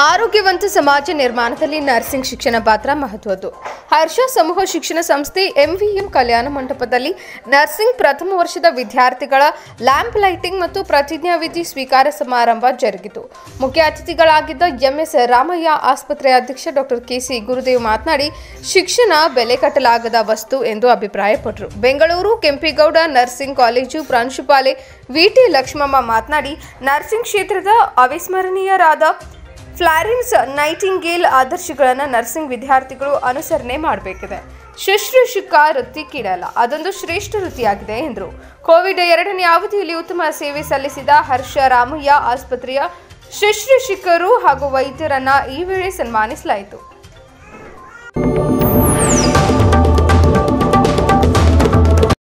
ಆರೋಗ್ಯವಂತ ಸಮಾಜ ನಿರ್ಮಾಣದಲ್ಲಿ ನರ್ಸಿಂಗ್ ಶಿಕ್ಷಣ ಪಾತ್ರ ಮಹತ್ವದ್ದು ಹರ್ಷ ಸಮೂಹ ಶಿಕ್ಷಣ ಸಂಸ್ಥೆ ಎಂವಿಎಂ ಕಲ್ಯಾಣ ಮಂಟಪದಲ್ಲಿ ನರ್ಸಿಂಗ್ ಪ್ರಥಮ ವರ್ಷದ ವಿದ್ಯಾರ್ಥಿಗಳ ಲ್ಯಾಂಪ್ ಲೈಟಿಂಗ್ ಮತ್ತು ಪ್ರತಿಜ್ಞಾವಿಧಿ ಸ್ವೀಕಾರ ಸಮಾರಂಭ ಜರುಗಿತು ಮುಖ್ಯ ಅತಿಥಿಗಳಾಗಿದ್ದ ಎಂಎಸ್ ರಾಮಯ್ಯ ಆಸ್ಪತ್ರೆ ಅಧ್ಯಕ್ಷ ಡಾಕ್ಟರ್ ಕೆಸಿ ಗುರುದೇವ್ ಮಾತನಾಡಿ ಶಿಕ್ಷಣ ಬೆಲೆ ಕಟ್ಟಲಾಗದ ವಸ್ತು ಎಂದು ಅಭಿಪ್ರಾಯಪಟ್ಟರು ಬೆಂಗಳೂರು ಕೆಂಪೇಗೌಡ ನರ್ಸಿಂಗ್ ಕಾಲೇಜು ಪ್ರಾಂಶುಪಾಲೆ ವಿಟಿ ಲಕ್ಷ್ಮಮ್ಮ ಮಾತನಾಡಿ ನರ್ಸಿಂಗ್ ಕ್ಷೇತ್ರದ ಅವಿಸ್ಮರಣೀಯರಾದ ಫ್ಲಾರೆನ್ಸ್ ನೈಟಿಂಗೇಲ್ ಆದರ್ಶಗಳನ್ನು ನರ್ಸಿಂಗ್ ವಿದ್ಯಾರ್ಥಿಗಳು ಅನುಸರಣೆ ಮಾಡಬೇಕಿದೆ ಶುಶ್ರೂಷಕ ವೃತ್ತಿ ಕೀಳಲ್ಲ ಅದೊಂದು ಶ್ರೇಷ್ಠ ವೃತ್ತಿಯಾಗಿದೆ ಎಂದರು ಕೋವಿಡ್ ಎರಡನೇ ಅವಧಿಯಲ್ಲಿ ಉತ್ತಮ ಸೇವೆ ಸಲ್ಲಿಸಿದ ಹರ್ಷ ರಾಮಯ್ಯ ಆಸ್ಪತ್ರೆಯ ಶುಶ್ರೂಷಕರು ಹಾಗೂ ವೈದ್ಯರನ್ನ ಈ ವೇಳೆ ಸನ್ಮಾನಿಸಲಾಯಿತು